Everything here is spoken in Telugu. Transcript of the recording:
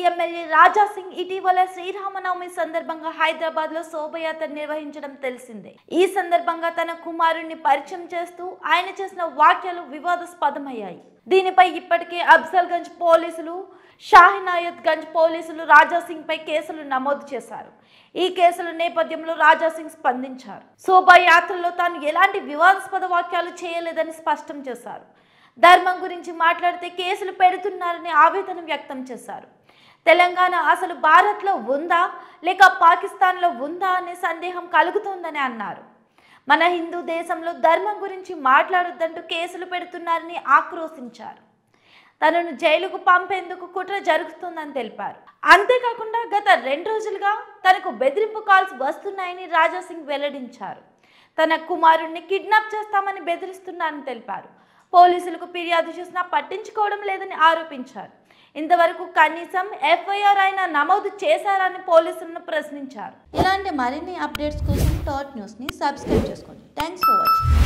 ఎమ్మెల్యే రాజా సింగ్ ఇటీవల శ్రీరామనవమి సందర్భంగా హైదరాబాద్ లో శోభయాత్ర నిర్వహించడం తెలిసిందే ఈ సందర్భంగా తన కుమారుణ్ణి పరిచయం చేస్తూ ఆయన చేసిన వ్యాఖ్యలు వివాదాస్పదమయ్యాయి దీనిపై ఇప్పటికే అఫ్జల్గంజ్ పోలీసులు షాహినాయత్ గంజ్ పోలీసులు రాజా సింగ్ పై కేసులు నమోదు చేశారు ఈ కేసుల నేపథ్యంలో రాజా సింగ్ స్పందించారు శోభాయాత్రలో తాను ఎలాంటి వివాదాస్పద వాక్యాలు చేయలేదని స్పష్టం చేశారు ధర్మం గురించి మాట్లాడితే కేసులు పెడుతున్నారని ఆవేదన వ్యక్తం చేశారు తెలంగాణ అసలు భారత్లో ఉందా లేక పాకిస్తాన్లో ఉందా అనే సందేహం కలుగుతోందని అన్నారు మన హిందూ దేశంలో ధర్మం గురించి మాట్లాడొద్దంటూ కేసులు పెడుతున్నారని ఆక్రోశించారు తనను జైలుకు పంపేందుకు కుట్ర జరుగుతుందని తెలిపారు అంతేకాకుండా గత రెండు రోజులుగా తనకు బెదిరింపు కాల్స్ వస్తున్నాయని రాజా సింగ్ వెల్లడించారు తన కుమారుణ్ణి కిడ్నాప్ చేస్తామని బెదిరిస్తున్నారని తెలిపారు పోలీసులకు ఫిర్యాదు చేసినా పట్టించుకోవడం లేదని ఆరోపించారు ఇంతవరకు కనీసం ఎఫ్ఐఆర్ అయినా నమోదు చేశారని పోలీసులను ప్రశ్నించారు ఇలాంటి మరిన్ని అప్డేట్స్ కోసం టాట్ న్యూస్ని సబ్స్క్రైబ్ చేసుకోండి థ్యాంక్స్ ఫర్ వాచింగ్